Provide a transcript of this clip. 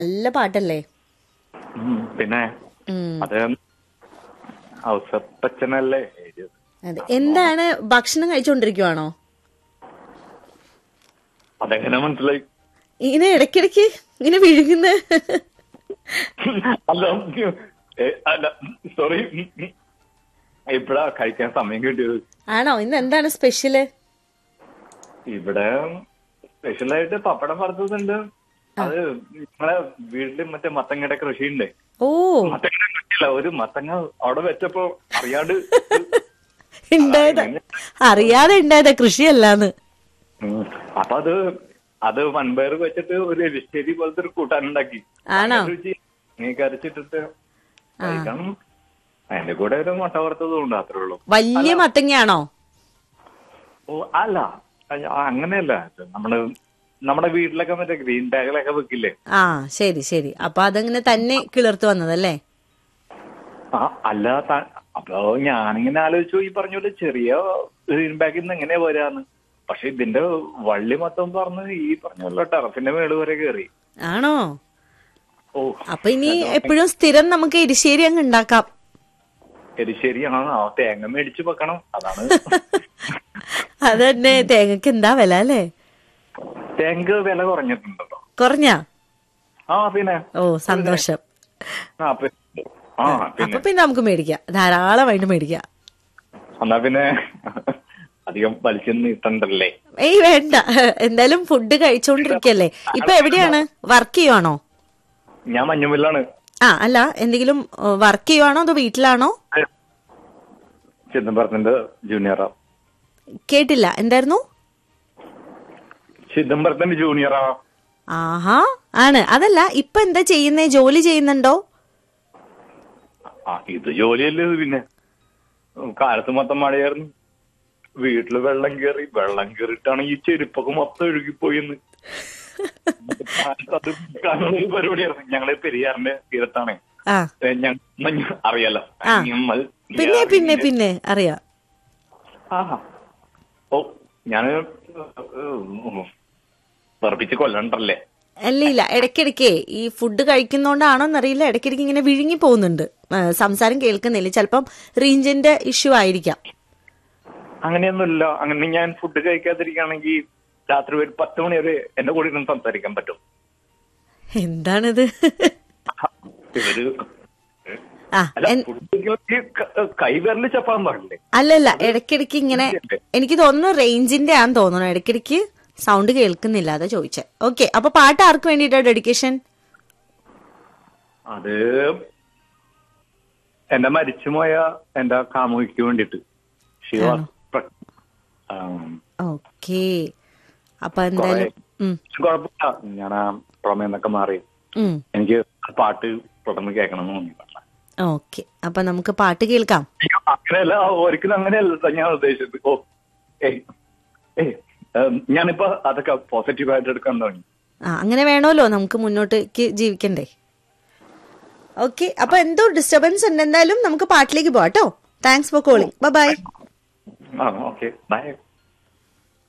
നല്ല പാട്ടല്ലേ ഉം, പിന്നെ ഉം. അത് ഔസപ്പച്ചനല്ലേ എഴുതിയത് അതെ എന്താണ് ഭക്ഷണം കഴിച്ചോണ്ടിരിക്കുവാണോ അതെങ്ങനെ മനസ്സിലായി ഇങ്ങനെ ഇടയ്ക്കിടയ്ക്ക് ഇങ്ങനെ വിഴുങ്ങുന്ന അല്ല ഏ, അല്ല സോറി ഇപ്പഴാ കഴിക്കാൻ സമയം കിട്ടിയത് ആണോ ഇന്ന് എന്താണ് സ്പെഷ്യല് ഇവിടെ സ്പെഷ്യലായിട്ട് പപ്പടം വറുത്തതുണ്ട് അത് നമ്മളെ വീട്ടില് മറ്റേ മത്തങ്ങയുടെ കൃഷിയുണ്ട് ഓ മത്തങ്ങയുടെ കൃഷിയല്ല ഒരു മത്തങ്ങ അവിടെ വെച്ചപ്പോ അറിയാണ്ട് ഉണ്ടായതാ അറിയാതെ ഉണ്ടായതാ കൃഷിയല്ലാന്ന് ഉം. അപ്പൊ അത് അത് വൻപയർ വെച്ചിട്ട് ഒരു എലിശ്ശേരി പോലത്തെ ഒരു കൂട്ടാനുണ്ടാക്കി ആണോ? ഭയങ്കര രുചി. നീ കരച്ചിട്ടിട്ട് കഴിക്കണം അതിന്റെ കൂടെ ഒരു മുട്ട വറുത്തതും ഉണ്ട് അത്രേ ഉള്ളൂ വലിയ മത്തങ്ങയാണോ ഓ അല്ല അയ്യ, അങ്ങനെയല്ല നമ്മള് നമ്മുടെ വീട്ടിലൊക്കെ മറ്റേ ഗ്രീൻ ബാഗിലൊക്കെ വെക്കില്ലേ ആ ശരി ശരി അപ്പൊ അതങ്ങനെ തന്നെ കിളിർത്ത് വന്നതല്ലേ ആ അല്ല ത- അപ്പൊ ഞാനിങ്ങനെ ആലോചിച്ചു ഈ പറഞ്ഞ പോലെ ചെറിയ ഗ്രീൻ ബാഗിൽ നിന്ന് എങ്ങനെയാ വരാന്ന് പക്ഷെ ഇതിന്റെ വള്ളി മൊത്തം പറഞ്ഞ് ഈ പറഞ്ഞ പോലെ ടെറസിന്റെ മേള് വരെ കയറി ആണോ ഓ അപ്പൊ ഇനി എപ്പോഴും സ്ഥിരം നമുക്ക് എരിശ്ശേരി അങ്ങ് ഉണ്ടാക്കാം എരിശ്ശേരിയാണ് ആ തേങ്ങ മേടിച്ച് വെക്കണം അതാണ് അത് തന്നെ തേങ്ങക്ക് എന്താ വില അല്ലേ തേങ്ങ വില കുറഞ്ഞിട്ടുണ്ടല്ലോ കുറഞ്ഞാ ആ പിന്നെ ഓ സന്തോഷം ആ പിന്നെ ആ അപ്പൊ പിന്നെ പിന്നെ നമുക്ക് മേടിക്കാം ധാരാളമായിട്ട് മേടിക്കാം എന്നാ പിന്നെ അധികം വലിച്ചു നീട്ടണ്ടല്ലേ ഏയ് വേണ്ട എന്തായാലും ഫുഡ് കഴിച്ചോണ്ടിരിക്കല്ലേ ഇപ്പൊ എവിടെയാണ് വർക്ക് ചെയ്യുവാണോ ഞാൻ മഞ്ഞുമില്ലാണ് ആ അല്ല എന്തെങ്കിലും വർക്ക് ചെയ്യുവാണോ അതോ വീട്ടിലാണോ ചിദംബരത്തിന്റെ ജൂനിയറാ കേട്ടില്ല എന്തായിരുന്നു ചിദംബരത്തിന്റെ ജൂനിയറാ ആഹാ ആണ് അതല്ല ഇപ്പൊ എന്താ ചെയ്യുന്നേ ജോലി ചെയ്യുന്നുണ്ടോ ആ ഇത് ജോലിയല്ലേ ഇത് പിന്നെ കാലത്ത് മൊത്തം മഴയായിരുന്നു വീട്ടില് വെള്ളം കയറി വെള്ളം കയറിയിട്ടാണ് ഈ ചെരുപ്പൊക്കെ മൊത്തം ഒഴുകിപ്പോയിന്ന് അത് കാണുന്ന ഒരു പരിപാടിയായിരുന്നു ഞങ്ങള് പെരിയാറിന്റെ തീരത്താണ് ആ ഞങ്ങൾ അറിയാലോ ആ. ഞമ്മൾ പിന്നെ പിന്നെ പിന്നെ അറിയാം ആഹാ. ഓ ഞാന് വെറുപ്പിച്ച് കൊല്ലണ്ടല്ലേ അല്ല ഇല്ല ഇടയ്ക്കിടയ്ക്ക് ഈ ഫുഡ് കഴിക്കുന്നോണ്ടാണോ എന്നറിയില്ല ഇടയ്ക്കിടയ്ക്ക് ഇങ്ങനെ വിഴുങ്ങി പോകുന്നുണ്ട് ആ, സംസാരം കേൾക്കുന്നില്ല ചിലപ്പം റേഞ്ചിന്റെ ഇഷ്യൂ ആയിരിക്കാം അങ്ങനെയൊന്നുമില്ല അങ്ങനെ ഞാൻ ഫുഡ് കഴിക്കാതിരിക്കുകയാണെങ്കിൽ രാത്രി ഒരു പത്ത് മണി വരെ എന്റെ കൂടെ ഇരുന്ന് സംസാരിക്കാൻ പറ്റും എന്താണിത് ഇവര് ആ അല്ല എൻ- ഫുഡ് കഴിക്കുമ്പോൾ കൈവിരല് ചപ്പാൻ പാടില്ലേ അല്ലല്ല ഇടയ്ക്കിടയ്ക്ക് ഇങ്ങനെ എനിക്ക് തോന്നുന്നു റേഞ്ചിന്റെ ആണെന്ന് തോന്നുന്നു ഇടയ്ക്കിടയ്ക്ക് സൗണ്ട് കേൾക്കുന്നില്ല അതാ ചോദിച്ചേ ഓക്കെ അപ്പൊ പാട്ട് ആർക്ക് വേണ്ടിയിട്ടാ ഡെഡിക്കേഷൻ അത് എന്റെ മരിച്ചുപോയ എന്റെ കാമുകിക്ക് വേണ്ടിട്ട് ശിവ ഓക്കെ അപ്പൊ എന്തായാലും ഉം, കുഴപ്പമില്ല ഞാൻ ആ പ്രമേന്നൊക്കെ മാറി ഉം. എനിക്ക് ആ പാട്ട് തുടർന്ന് കേൾക്കണം എന്ന് തോന്നി ഓക്കെ അപ്പൊ നമുക്ക് പാട്ട് കേൾക്കാം അയ്യോ, അങ്ങനെയല്ല ഒരിക്കലും അങ്ങനെയല്ല ട്ടോ ഞാൻ ഉദ്ദേശിച്ചത് ഓ ഏയ് ഏയ് ഉം, ഞാനിപ്പോ അതൊക്കെ പോസിറ്റീവായിട്ട് എടുക്കാൻ തുടങ്ങി ആ അങ്ങനെ വേണമല്ലോ നമുക്ക് മുന്നോട്ടേക്ക് ജീവിക്കണ്ടേ ഓക്കെ അപ്പൊ എന്തോ ഡിസ്റ്റർബൻസ് ഉണ്ട് എന്തായാലും നമുക്ക് പാട്ടിലേക്ക് പോവാം കേട്ടോ താങ്ക്സ് ഫോർ കോളിംഗ് ബൈ ആ ഓക്കെ ബൈ